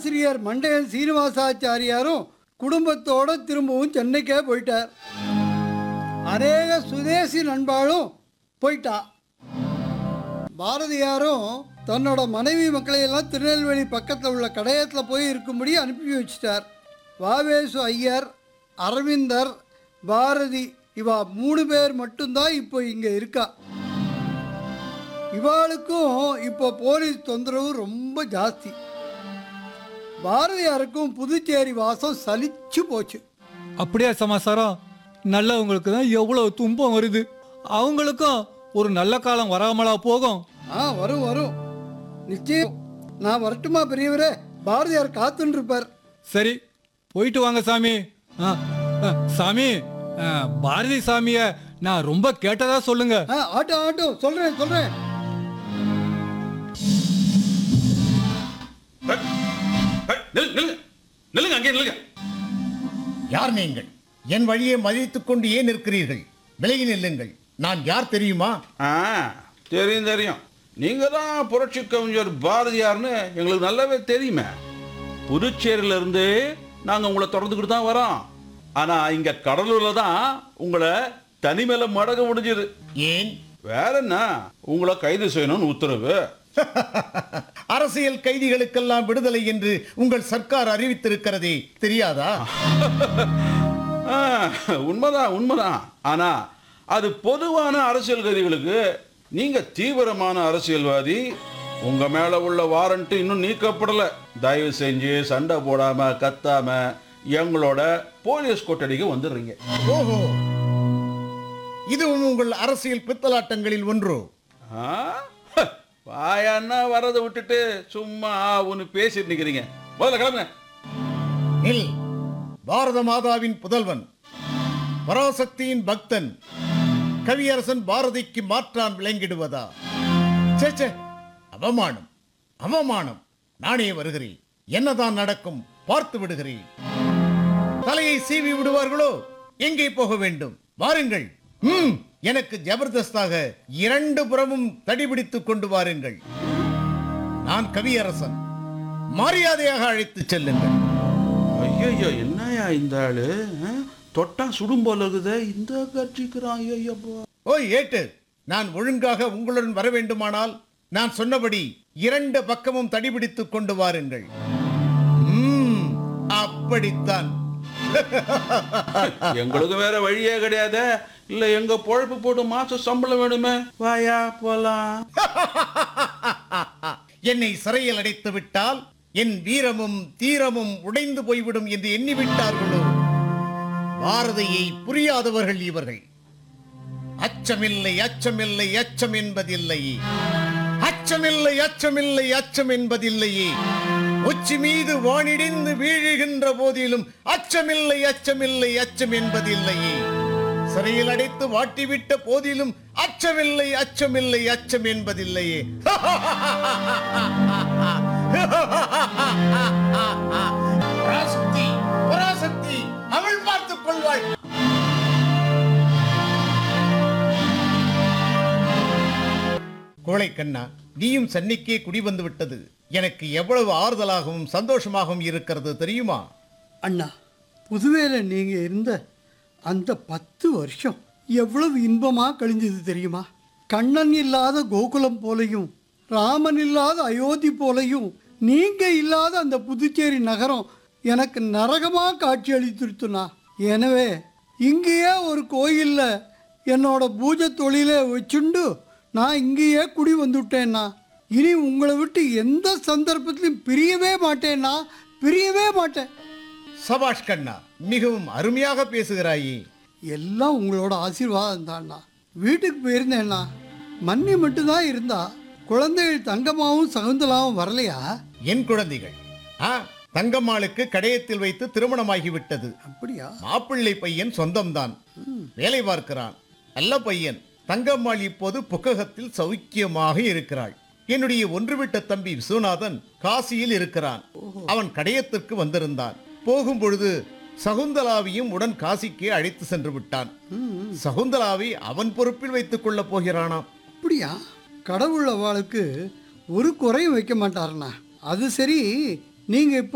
ஆசிரியர் மண்டையன் சீனிவாசாச்சாரியாரும் குடும்பத்தோட திரும்பவும் சென்னைக்கே போயிட்டார் அநேக சுதேசி நண்பாலும் போயிட்டா பாரதியாரும் தன்னோட மனைவி மக்களை எல்லாம் திருநெல்வேலி பக்கத்தில் உள்ள கடையத்தில் போய் இருக்கும்படி அனுப்பி வச்சிட்டார் வாவேசு ஐயர் அரவிந்தர் பாரதி இவா மூணு பேர் மட்டும்தான் இப்போ இங்கே இருக்கா இவாளுக்கும் இப்போ போலீஸ் தொந்தரவு ரொம்ப ஜாஸ்தி பாரதியாருக்கும் புதுச்சேரி வாசம் சலிச்சு போச்சு அப்படியா சமாசாரம் நல்லவங்களுக்கு தான் எவ்வளவு துன்பம் வருது அவங்களுக்கும் ஒரு நல்ல காலம் வராமலா போகும் ஆ வரும் வரும் நிச்சயம் நான் வரட்டுமா பெரியவரே பாரதியார் காத்துன்னு இருப்பார் சரி போயிட்டு வாங்க சாமி ஆ, ஆ, சாமி ஆ, பாரதி சாமிய நான் ரொம்ப கேட்டதா சொல்லுங்க ஆ ஆட்டோ ஆட்டோ சொல்றேன் சொல்றேன் ஹட், ஹட், நில்லு, நில்லுங்க நில்லுங்க அங்கே நில்லுங்க யார் நீங்கள் என் வழியை மதித்துக் கொண்டு ஏன் நிற்கிறீர்கள் விலகி நில்லுங்கள் நான் யார் தெரியுமா ஆ தெரியும் தெரியும் நீங்க தான் புரட்சி கவிஞர் பாரதியார்னு எங்களுக்கு நல்லாவே தெரியுமே புதுச்சேரியில இருந்து நாங்க உங்களை தொடர்ந்துக்கிட்டு தான் வரோம் ஆனா இங்க கடலூர்ல தான் உங்களை தனிமையில மடக முடிஞ்சது ஏன் வேற என்ன உங்களை கைது செய்யணும்னு உத்தரவு அரசியல் கைதிகளுக்கெல்லாம் விடுதலை என்று உங்கள் சர்க்கார் அறிவித்திருக்கிறதே தெரியாதா ஆ, உண்மைதான் உண்மைதான் ஆனா அது பொதுவான அரசியல் கைதிகளுக்கு நீங்க தீவிரமான அரசியல்வாதி உங்க மேல உள்ள வாரண்ட் இன்னும் நீக்கப்படல தயவு செஞ்சு சண்டை போடாம கத்தாம எங்களோட போலீஸ் கொட்டடிக்கு வந்துடுறீங்க ஓஹோ இதுவும் உங்கள் அரசியல் பித்தலாட்டங்களில் ஒன்று ஆ? வாயான்னா வரதை விட்டுட்டு சும்மா ஒன்று பேசிட்டு நிக்கிறீங்க முதல்ல கிளம்புங்க நில் பாரத மாதாவின் புதல்வன் பராசக்தியின் பக்தன் கவியரசன் பாரதிக்கு மாற்றான் விளங்கிடுவதா ச்சே, ச்சே அவமானம் அவமானம் நானே வருகிறேன் என்னதான் நடக்கும் பார்த்து விடுகிறேன் தலையை சீவி விடுவார்களோ எங்கே போக வேண்டும் வாருங்கள் ம் எனக்கு ஜபர்தஸ்தாக இரண்டு புறமும் தடிபிடித்துக் கொண்டு வாருங்கள் நான் கவியரசன் மரியாதையாக அழைத்துச் செல்லுங்கள் ஐயோ என்னையா இந்த ஆளு ஆ? தொட்டா சுடும் போல இருக்குதே இந்த கட்சிக்கிறான் ஐயப்பா ஓய் ஏட்டு நான் ஒழுங்காக உங்களுடன் வர வேண்டுமானால் நான் சொன்னபடி இரண்டு பக்கமும் தடிபிடித்துக் கொண்டு வாருங்கள் ம், அப்படித்தான் எங்களுக்கு வேற வழியே கிடையாது இல்ல எங்க பொழப்பு போட்டு மாசம் சம்பளம் வேணுமே வாயா போலாம் என்னை சிறையில் அடைத்து விட்டால் என் வீரமும் தீரமும் உடைந்து போய்விடும் என்று எண்ணிவிட்டார்களோ பாரதியை புரியாதவர்கள் இவர்கள் அச்சமில்லை அச்சமில்லை அச்சம் என்பதில்லையே அச்சமில்லை அச்சமில்லை அச்சம் என்பதில்லையே உச்சி மீது வானிடிந்து வீழுகின்ற போதிலும் அச்சமில்லை அச்சமில்லை அச்சம் என்பதில்லையே சிறையில் அடைத்து வாட்டிவிட்ட போதிலும் அச்சமில்லை அச்சமில்லை அச்சம் என்பதில்லையே பராசக்தி பராசக்தி அவள் பார்த்துக் கொள்வாள் கோழைக்கண்ணா நீயும் சென்னைக்கே குடி வந்து விட்டது எனக்கு எவ்வளவு ஆறுதலாகவும் சந்தோஷமாகவும் இருக்கிறது தெரியுமா அண்ணா புதுவேல நீங்கள் இருந்த அந்த பத்து வருஷம் எவ்வளவு இன்பமாக கழிஞ்சது தெரியுமா கண்ணன் இல்லாத கோகுலம் போலையும் ராமன் இல்லாத அயோத்தி போலையும் நீங்கள் இல்லாத அந்த புதுச்சேரி நகரம் எனக்கு நரகமாக காட்சி அளித்திருத்துண்ணா எனவே இங்கேயே ஒரு கோயிலில் என்னோட பூஜை தொழிலை வச்சுண்டு நான் இங்கேயே குடி வந்துவிட்டேன்னா இனி உங்களை விட்டு எந்த சந்தர்ப்பத்திலும் பிரியவே மாட்டேன்னா பிரியவே மாட்டேன் சபாஷ் கண்ணா மிகவும் அருமையாக பேசுகிறாயே எல்லாம் உங்களோட ஆசீர்வாதம் தான்ண்ணா வீட்டுக்கு போயிருந்தேண்ணா மன்னி மட்டும்தான் இருந்தா குழந்தைகள் தங்கமாவும் சகுந்தலாவும் வரலையா என் குழந்தைகள் ஆ தங்கம்மாளுக்கு கடையத்தில் வைத்து திருமணமாகிவிட்டது அப்படியா மாப்பிள்ளை பையன் சொந்தம்தான் வேலை பார்க்கிறான் நல்ல பையன் தங்கம்மாள் இப்போது புக்ககத்தில் சௌக்கியமாக இருக்கிறாள் என்னுடைய ஒன்றுவிட்ட தம்பி விஸ்வநாதன் காசியில் இருக்கிறான் அவன் கடையத்திற்கு வந்திருந்தான் போகும் பொழுது சகுந்தலாவையும் உடன் காசிக்கு அழைத்து சென்று விட்டான் சகுந்தலாவை அவன் பொறுப்பில் வைத்துக் கொள்ளப் போகிறானாம் அப்படியா கடவுள் அவளுக்கு ஒரு குறையும் வைக்க மாட்டாருண்ணா அது சரி நீங்கள் இப்போ